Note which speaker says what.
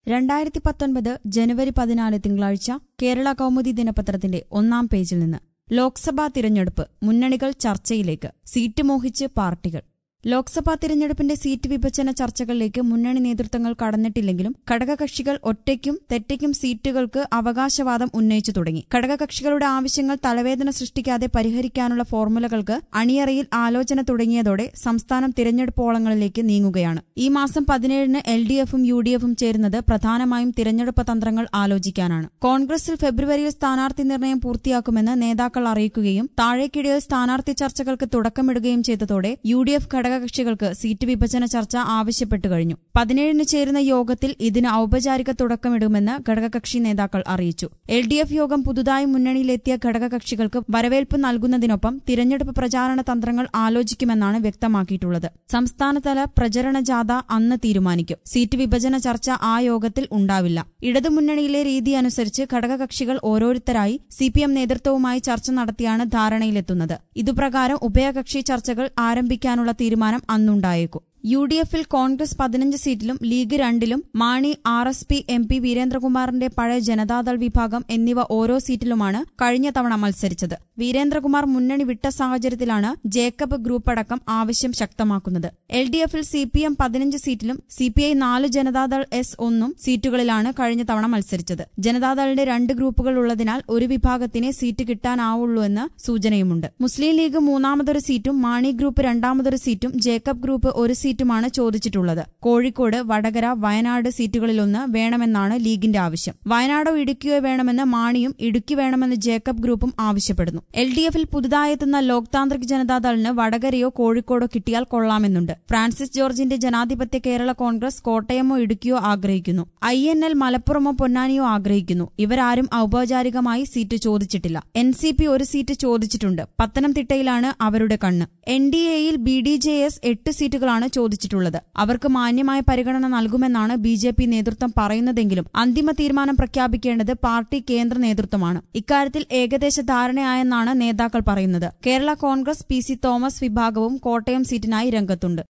Speaker 1: രണ്ടായിരത്തി പത്തൊൻപത് ജനുവരി പതിനാല് തിങ്കളാഴ്ച കേരള കൗമുദി ദിനപത്രത്തിന്റെ ഒന്നാം പേജിൽ നിന്ന് ലോക്സഭാ തിരഞ്ഞെടുപ്പ് മുന്നണികൾ ചർച്ചയിലേക്ക് സീറ്റ് മോഹിച്ച് പാർട്ടികൾ ലോക്സഭാ തിരഞ്ഞെടുപ്പിന്റെ സീറ്റ് വിഭജന ചർച്ചകളിലേക്ക് മുന്നണി നേതൃത്വങ്ങൾ കടന്നിട്ടില്ലെങ്കിലും ഘടകകക്ഷികൾ ഒറ്റയ്ക്കും തെറ്റയ്ക്കും സീറ്റുകൾക്ക് അവകാശവാദം ഉന്നയിച്ചു തുടങ്ങി ഘടകകക്ഷികളുടെ ആവശ്യങ്ങൾ തലവേദന സൃഷ്ടിക്കാതെ പരിഹരിക്കാനുള്ള ഫോർമുലകൾക്ക് അണിയറയിൽ ആലോചന തുടങ്ങിയതോടെ സംസ്ഥാനം തിരഞ്ഞെടുപ്പോളങ്ങളിലേക്ക് നീങ്ങുകയാണ് ഈ മാസം പതിനേഴിന് എൽ ഡി എഫും യു ഡി എഫും ചേരുന്നത് പ്രധാനമായും തിരഞ്ഞെടുപ്പ് തന്ത്രങ്ങൾ ആലോചിക്കാനാണ് കോൺഗ്രസിൽ ഫെബ്രുവരിയിൽ സ്ഥാനാർത്ഥി നിർണയം പൂർത്തിയാക്കുമെന്ന് നേതാക്കൾ അറിയിക്കുകയും താഴേക്കിടയിൽ സ്ഥാനാർത്ഥി ചർച്ചകൾക്ക് തുടക്കമിടുകയും ചെയ്തതോടെ യു ഡി എഫ് ഘടകകക്ഷികൾക്ക് സീറ്റ് വിഭജന ചർച്ച ആവശ്യപ്പെട്ടു കഴിഞ്ഞു പതിനേഴിന് ചേരുന്ന യോഗത്തിൽ ഇതിന് ഔപചാരിക തുടക്കമിടുമെന്ന് ഘടകകക്ഷി നേതാക്കൾ അറിയിച്ചു എൽ ഡി എഫ് യോഗം പുതുതായി മുന്നണിയിലെത്തിയ ഘടകകക്ഷികൾക്ക് വരവേൽപ്പ് നൽകുന്നതിനൊപ്പം തിരഞ്ഞെടുപ്പ് പ്രചാരണ തന്ത്രങ്ങൾ ആലോചിക്കുമെന്നാണ് വ്യക്തമാക്കിയിട്ടുള്ളത് സംസ്ഥാനതല പ്രചരണ ജാഥ അന്ന് തീരുമാനിക്കും സീറ്റ് വിഭജന ചർച്ച ആ യോഗത്തിൽ ഉണ്ടാവില്ല ഇടതുമുന്നണിയിലെ രീതി അനുസരിച്ച് ഘടകകക്ഷികൾ ഓരോരുത്തരായി സിപിഎം നേതൃത്വവുമായി ചർച്ച നടത്തിയാണ് ധാരണയിലെത്തുന്നത് ഇതുപ്രകാരം ഉഭയകക്ഷി ചർച്ചകൾ ആരംഭിക്കാനുള്ള തീരുമാനം അന്നുണ്ടായേക്കും യു ഡി എഫിൽ കോൺഗ്രസ് പതിനഞ്ച് സീറ്റിലും ലീഗ് രണ്ടിലും Mani R S P M P വീരേന്ദ്രകുമാറിന്റെ പഴയ ജനതാദൾ വിഭാഗം എന്നിവ ഓരോ സീറ്റിലുമാണ് കഴിഞ്ഞ തവണ മത്സരിച്ചത് വീരേന്ദ്രകുമാർ മുന്നണി വിട്ട സാഹചര്യത്തിലാണ് ജേക്കബ് ഗ്രൂപ്പ് അടക്കം ആവശ്യം ശക്തമാക്കുന്നത് എൽ ഡി എഫിൽ സി പി എം പതിനഞ്ച് സീറ്റിലും സി പി ഐ നാല് ജനതാദൾ എസ് ഒന്നും സീറ്റുകളിലാണ് കഴിഞ്ഞ തവണ മത്സരിച്ചത് ജനതാദളിന്റെ രണ്ട് ഗ്രൂപ്പുകൾ ഉള്ളതിനാൽ ഒരു വിഭാഗത്തിനെ സീറ്റ് കിട്ടാനാവുള്ളൂ എന്ന് സൂചനയുമുണ്ട് മുസ്ലിം ലീഗ് മൂന്നാമതൊരു സീറ്റും മാണി ഗ്രൂപ്പ് രണ്ടാമതൊരു സീറ്റും ജേക്കബ് ഗ്രൂപ്പ് ഒരു സീറ്റുമാണ് ചോദിച്ചിട്ടുള്ളത് കോഴിക്കോട് വടകര വയനാട് സീറ്റുകളിലൊന്ന് വേണമെന്നാണ് ലീഗിന്റെ ആവശ്യം വയനാടോ ഇടുക്കിയോ വേണമെന്ന് മാണിയും ഇടുക്കി വേണമെന്ന് ജേക്കബ് ഗ്രൂപ്പും ആവശ്യപ്പെടുന്നു എൽ ഡി എഫിൽ പുതുതായെത്തുന്ന ലോക് താന്ത്രിക് ജനതാദളിന് വടകരയോ കോഴിക്കോടോ കിട്ടിയാൽ കൊള്ളാമെന്നുണ്ട് ഫ്രാൻസിസ് ജോർജിന്റെ ജനാധിപത്യ കേരള കോൺഗ്രസ് കോട്ടയമോ ഇടുക്കിയോ ആഗ്രഹിക്കുന്നു ഐ എൻ എൽ മലപ്പുറമോ പൊന്നാനിയോ ആഗ്രഹിക്കുന്നു ഇവരാരും ഔപചാരികമായി സീറ്റ് ചോദിച്ചിട്ടില്ല എൻ സി പി ഒരു സീറ്റ് ചോദിച്ചിട്ടുണ്ട് പത്തനംതിട്ടയിലാണ് അവരുടെ കണ്ണ് എൻ ഡി എയിൽ ബി ഡി ജെ എസ് എട്ട് സീറ്റുകളാണ് ചോദിച്ചിട്ടുള്ളത് അവർക്ക് മാന്യമായ പരിഗണന നൽകുമെന്നാണ് ബി ജെ പി നേതൃത്വം പറയുന്നതെങ്കിലും അന്തിമ തീരുമാനം പ്രഖ്യാപിക്കേണ്ടത് പാർട്ടി കേന്ദ്ര നേതൃത്വമാണ് ഇക്കാര്യത്തിൽ ഏകദേശ ധാരണയായെന്നാണ് നേതാക്കൾ പറയുന്നത് കേരള കോൺഗ്രസ് പി സി തോമസ് വിഭാഗവും കോട്ടയം സീറ്റിനായി രംഗത്തുണ്ട്